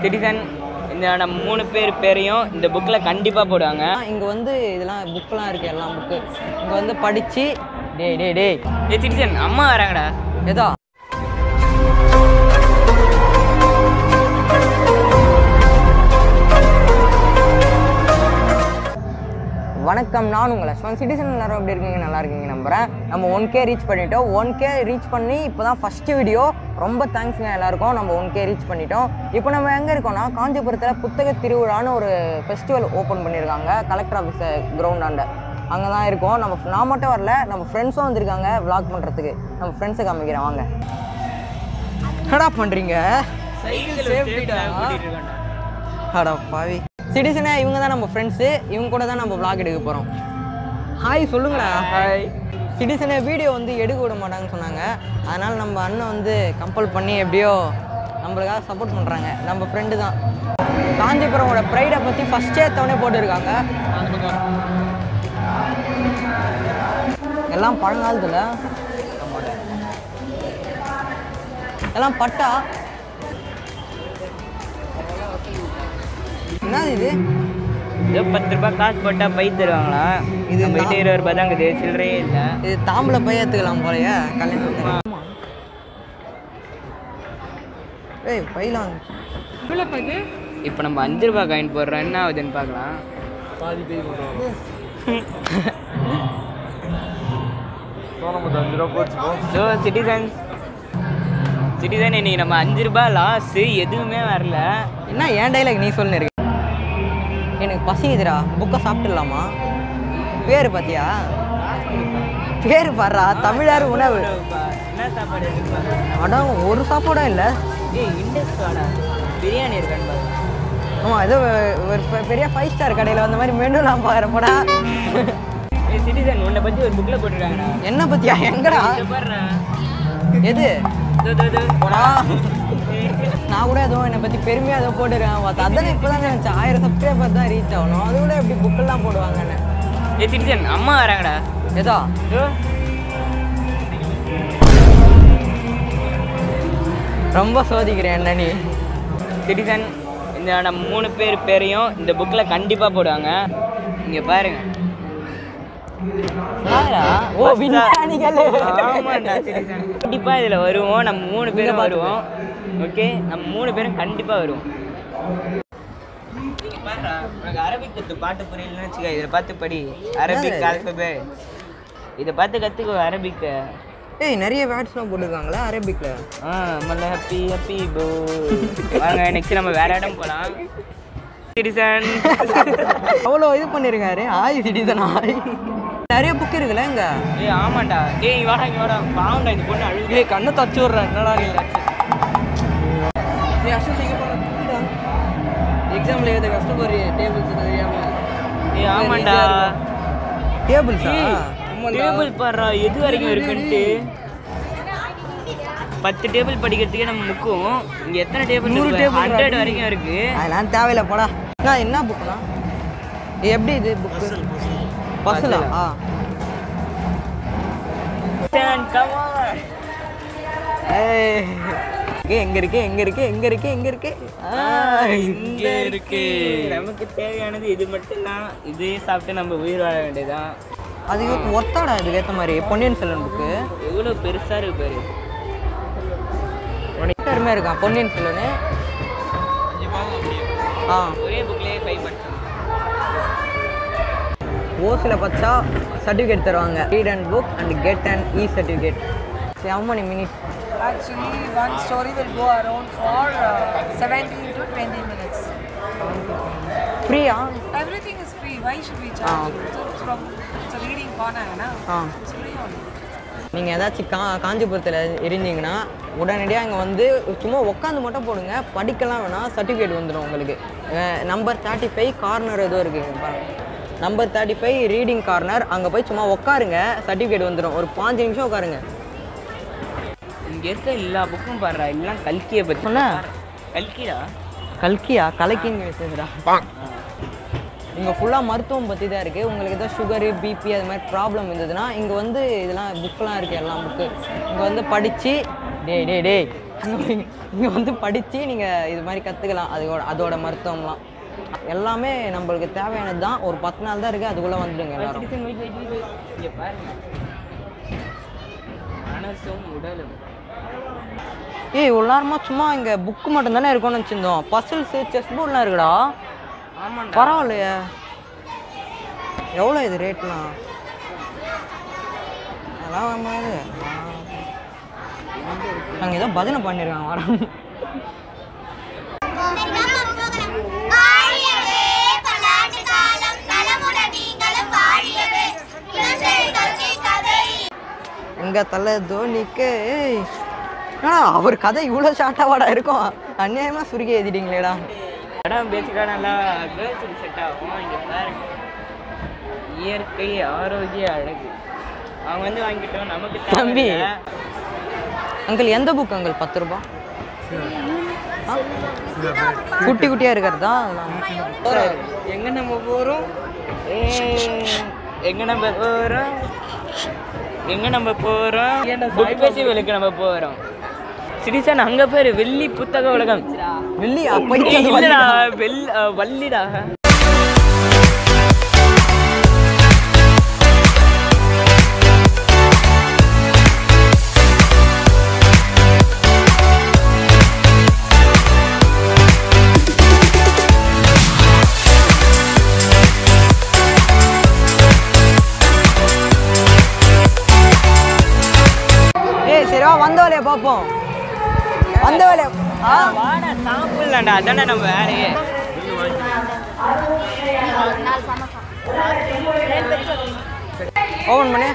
Citizen இந்த நம்ம மூணு பேர் பேரையும் இந்த புக்கில் கண்டிப்பாக போடுவாங்க இங்கே வந்து இதெல்லாம் புக்கெலாம் இருக்குது எல்லாம் புக்கு இங்கே வந்து படித்து டேய் டேய் டேய் ஏ சிட்டிசன் அம்மா வராங்கடா எதா வணக்கம் நான் உங்களை ஸ்வன் சிட்டிசன் எல்லாரும் எப்படி இருக்கீங்க நல்லா இருக்கீங்க நம்புறேன் நம்ம ஒன் கே ரீச் பண்ணிட்டோம் ஒன் கே ரீச் பண்ணி இப்போ தான் ஃபஸ்ட்டு வீடியோ ரொம்ப தேங்க்ஸுங்க எல்லாருக்கும் நம்ம ஒன் கே ரீச் பண்ணிட்டோம் இப்போ நம்ம எங்கே இருக்கோம்னா காஞ்சிபுரத்தில் புத்தக திருவிழான்னு ஒரு ஃபெஸ்டிவல் ஓப்பன் பண்ணியிருக்காங்க கலெக்டர் ஆஃபீஸ் கிரவுண்டாண்ட அங்கே தான் இருக்கோம் நம்ம நான் மட்டும் வரல நம்ம ஃப்ரெண்ட்ஸும் வந்திருக்காங்க vlog பண்ணுறதுக்கு நம்ம ஃப்ரெண்ட்ஸை காமிக்கிறேன் வாங்க என்னடா பண்ணுறீங்க அடா பாவி சிட்டிசனே இவங்க தான் நம்ம ஃப்ரெண்ட்ஸு இவங்க கூட தான் நம்ம vlog எடுக்க போகிறோம் ஹாய் சொல்லுங்கடா ஹாய் சிட்டிசனே வீடியோ வந்து எடுக்க விட மாட்டாங்கன்னு சொன்னாங்க அதனால் நம்ம அண்ணன் வந்து கம்பல் பண்ணி எப்படியோ நம்மளுக்காக சப்போர்ட் பண்ணுறாங்க நம்ம ஃப்ரெண்டு தான் காஞ்சிபுரமோட ப்ரைடை பற்றி ஃபஸ்ட்டே தவணை போட்டுருக்காங்க எல்லாம் பழங்காலத்தில் எல்லாம் பட்டா என்னது இது ஏதோ பத்து ரூபாய் காசு போட்டால் பை தருவாங்களா இது இது நம்ம தான். இருபது ரூபாய் தான் இருக்குது சில்லறையே இல்லை இது தாம்பளை பைய எடுத்துக்கலாம் போலயே கல்யாணத்துக்கு ஆமா. ஏய் பையில வந்து இப்போ நம்ம அஞ்சு ரூபாய் காயின் போடுறோம் என்ன ஆகுதுன்னு பார்க்கலாம் ஸோ சிட்டிசன் சிட்டிசன் இன்னைக்கு நம்ம அஞ்சு ரூபாய் லாஸு எதுவுமே வரல என்ன ஏன் டைலாக் நீ சொல்லுன்னு இருக்கு எனக்கு பசிக்குதுடா புக்கை சாப்பிட்டுடலாமா பேர் பாத்தியா பேர் பாடுறா தமிழர் உணவு என்ன சாப்பாடு எதிர்பார்க்குறேன் அடம் ஒரு சாப்பாடும் இல்லை ஏய் இண்டஸ் வாடா பிரியாணி இருக்கான்னு பாரு ஆமாம் ஏதோ ஒரு பெ- பெரிய ஃபைவ் ஸ்டார் கடையில் வந்த மாதிரி மெனுலாம் பார்க்குறப்படா ஏய் சிட்டிசன் உன்னை பற்றி ஒரு புக்கில் போட்டிருக்காங்கடா என்ன பத்தியா எங்கடா இதை பாருடா எது இதோ, இதோ, இதோ. போடா நான் கூட ஏதோ என்னை பற்றி பெருமையாக ஏதோ போட்டுருக்கேன் பார்த்தா அதான் இப்போ தான் நினச்சேன் ஆயிரம் சப்ஸ்கிரைபர் தான் ரீச் ஆகணும் அது கூட எப்படி புக்கெல்லாம் போடுவாங்கன்னு ஏய் சிட்டிசன் அம்மா வராங்கடா ஏதோ இதோ. ரொம்ப சோதிக்கிறேன் என்ன நீ சிட்டிசன் இந்த நம்ம மூணு பேர் பேரையும் இந்த புக்கில் கண்டிப்பாக போடுவாங்க இங்கே பாருங்க யாரா? ஓ விஞ்ஞானிகள் ஆமாண்டா சிட்டிசன் கண்டிப்பாக இதில் வருவோம் நம்ம மூணு பேரும் வருவோம் ஓகே நம்ம மூணு பேரும் கண்டிப்பாக வருவோம் இங்க பாருடா, உனக்கு அரபிக் கத்து பாட்டு புரியலன்னு வச்சுக்க இதில் பார்த்து படி அரபிக் ஆல்பபே இதை பார்த்து கற்றுக்கோ அரபிக்கு ஏய் நிறைய வேர்ட்ஸ்லாம் போட்டிருக்காங்களா அரபிக்ல ஆ மல்ல ஹப்பி ஹப்பி போ வாங்க நெக்ஸ்ட் நம்ம வேற இடம் போகலாம் சிட்டிசன் அவ்வளோ இது பண்ணிருக்காரு ஆய் சிட்டிசன் ஆய் நிறைய புக் இருக்குல்ல இங்க ஏய் ஆமாண்டா ஏய் இங்க வாடா இங்க வாடா பாவம்டா இந்த பொண்ணு அழுகு ஏய் கண்ணை தச்சு விட்றேன் என்னடா நீ எக்ஸாம்ல எழுத கஷ்டப்படுறிய டேபிள்ஸ் தெரியாம ஏய் ஆமாண்டா டேபிள்ஸா டேபிள் பாடுறா எது வரைக்கும் இருக்குன்ட்டு பத்து டேபிள் படிக்கிறதுக்கே நம்ம முக்கும் இங்க எத்தனை டேபிள் நூறு இருக்கு table ஹண்ட்ரட் இருக்கு. வரைக்கும் இருக்கு அதெல்லாம் தேவையில்ல போடா நான் என்ன புக்குனா எப்படி இது புக்கு பஸ்ஸில் ஆ Come on. ஏய் எங்க இருக்கு எங்க இருக்கு எங்க இருக்கு எங்க இருக்கு ஆ, இங்க இருக்கு நமக்கு தேவையானது இது மட்டும் தான் இதே சாப்பிட்டு நம்ம உயிர் வாழ வேண்டியதுதான் அது ஒத்தாடா இதுக்கு ஏற்ற மாதிரி பொன்னியின் செல்வன் புக்கு எவ்வளவு பெருசா இருக்கு பாரு பேருமே இருக்கான் பொன்னியின் செல்வன் ஆ ஒரே புக்லயே ஃபைவ் படிச்சோம் ஓசில் பச்சா சர்டிஃபிகேட் தருவாங்க read and book and get and e certificate how many minutes Actually, one story will go around for uh, 17 to 20 minutes. ஃப்ரீயா Everything is free. Why should we charge? Ah, So it's from it's a reading corner, na? ஆ It's free only. நீங்கள் ஏதாச்சும் கா காஞ்சிபுரத்தில் இருந்தீங்கன்னா உடனடியாக இங்கே வந்து சும்மா உட்காந்து மட்டும் போடுங்க படிக்கலாம் வேணாம் சர்டிஃபிகேட் வந்துடும் உங்களுக்கு நம்பர் தேர்ட்டி ஃபைவ் கார்னர் ஏதோ இருக்குங்க பாருங்க number thirty five reading corner அங்கே போய் சும்மா உட்காருங்க சர்டிஃபிகேட் வந்துடும் ஒரு பாஞ்சு நிமிஷம் உட்காருங்க இங்க இருக்க எல்லா புக்கும் பாடுறா எல்லாம் கல்கியை பத்தி சொன்ன கல்கிடா கல்கியா கலக்கின்னு பேசுகிறா இங்கே ஃபுல்லாக மருத்துவம் பற்றி தான் இருக்குது உங்களுக்கு ஏதாவது சுகரு பிபி அது மாதிரி ப்ராப்ளம் இருந்ததுன்னா இங்கே வந்து இதெல்லாம் புக்கெலாம் இருக்குது எல்லாம் புக்கு இங்கே வந்து படித்து டேய் டேய் டேய் இங்கே வந்து படித்து நீங்கள் இது மாதிரி கற்றுக்கலாம் அதோட அதோட மருத்துவம்லாம் எல்லாமே நம்மளுக்கு தேவையானது தான் ஒரு பத்து நாள் தான் இருக்குது அதுக்குள்ளே வந்துடுங்க எல்லாரும் சிட்டிசன் வெயிட் வெயிட் வெயிட் இங்கே பாருங்க மனசும் உடலும் ஏய் இவ்வளோ நேரமாக சும்மா இங்கே புக்கு மட்டும் தானே இருக்கும்னு வச்சுருந்தோம் பசில்ஸு செஸ் போர்ட்லாம் இருக்குடா ஆமாண்டா பரவாயில்லையே எவ்வளோ இது ரேட்லாம் அதெல்லாம் வாங்காது நாங்கள் ஏதோ பஜனை பண்ணியிருக்காங்க வரோம் வாழியவே பல்லாண்டு காலம் நலமுடன் நீங்களும் வாழியவே இளஞ்செய் கல்வி கதை எங்கள் தலை தோனிக்கு ஏய், என்னடா அவர் கதை இவ்வளோ ஷார்ட்டாவாடா இருக்கும் அநியாயமாக சுருக்கி எழுதிட்டீங்களேடா படம் பேசிக்காக நல்லா கேர்ள்ஸுக்கு செட் ஆகும் இங்கே பாருங்க இயற்கை ஆரோக்கிய அழகு அவங்க வந்து வாங்கிட்டோம் நமக்கு தம்பி. தேவையில்ல. அங்கிள் எந்த புக் அங்கிள் பத்து ரூபா ஆ? குட்டி குட்டியாக இருக்கிறதா அதெல்லாம் எங்க நம்ம போறோம் எங்க நம்ம போறோம் எங்க நம்ம போறோம் புக் ஃபெஸ்டிவலுக்கு நம்ம போறோம் சிரிசன் அங்க பேரு வெள்ளி புத்தக உலகம் வெள்ளி ஏய், அப்படி இல்லடா வெள் அஹ், வள்ளிடா ஏய் சரி வா வந்த வேலையை பார்ப்போம் வந்த வேலையை ஆ வாடா சாப்பிடலாம்டா அதானே நம்ம வேலையே ஓபன் பண்ணு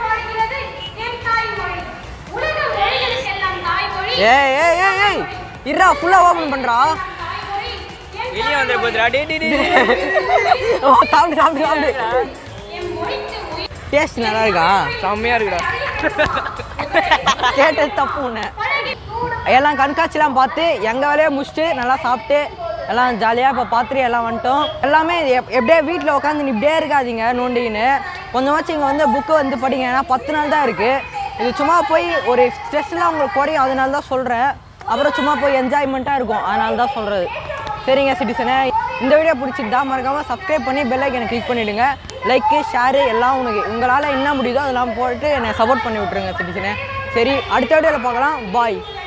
உலக மொழிகளுக்கெல்லாம் தாய்மொழி ஏய் ஏய் ஏய் ஏய் இருடா ஃபுல்லாக ஓபன் பண்ணுறா தாய்மொழி என் வெளியே வந்துட போதுடா டே டே, டே, டே. ஓ சாப்பிடு சாப்பிடு சாப்பிடு என் மொழிக்கு உயிர் டேஸ்ட் நல்லா இருக்கா செம்மையா இருக்குடா கேட்டது தப்பு உன்னை எல்லாம் கண்காட்சிலாம் பார்த்து எங்கள் வேலையை முடிச்சுட்டு நல்லா சாப்பிட்டு எல்லாம் ஜாலியாக இப்போ பார்த்துட்டு எல்லாம் வந்துட்டோம் எல்லாமே எப் எப்படியே வீட்டில் உட்காந்து இப்படியே இருக்காதீங்க நோண்டின்னு கொஞ்சமாச்சும் இங்கே வந்து புக்கு வந்து படிங்க ஏன்னா பத்து நாள் தான் இருக்குது இது சும்மா போய் ஒரு ஸ்ட்ரெஸ்லாம் உங்களுக்கு குறையும் அதனால தான் சொல்கிறேன் அப்புறம் சும்மா போய் என்ஜாய்மெண்ட்டாக இருக்கும் அதனால தான் சொல்கிறது சரிங்க சிட்டிசனே இந்த வீடியோ பிடிச்சிருந்தா மறக்காமல் சப்ஸ்கிரைப் பண்ணி பெல் ஐக்கனை கிளிக் பண்ணிவிடுங்க லைக்கு ஷேரு எல்லாம் உனக்கு உங்களால் என்ன முடியுதோ அதெல்லாம் போட்டு என்னை சப்போர்ட் பண்ணி விட்ருங்க சிட்டிசனே சரி அடுத்த வீடியோவில் பார்க்கலாம் பாய்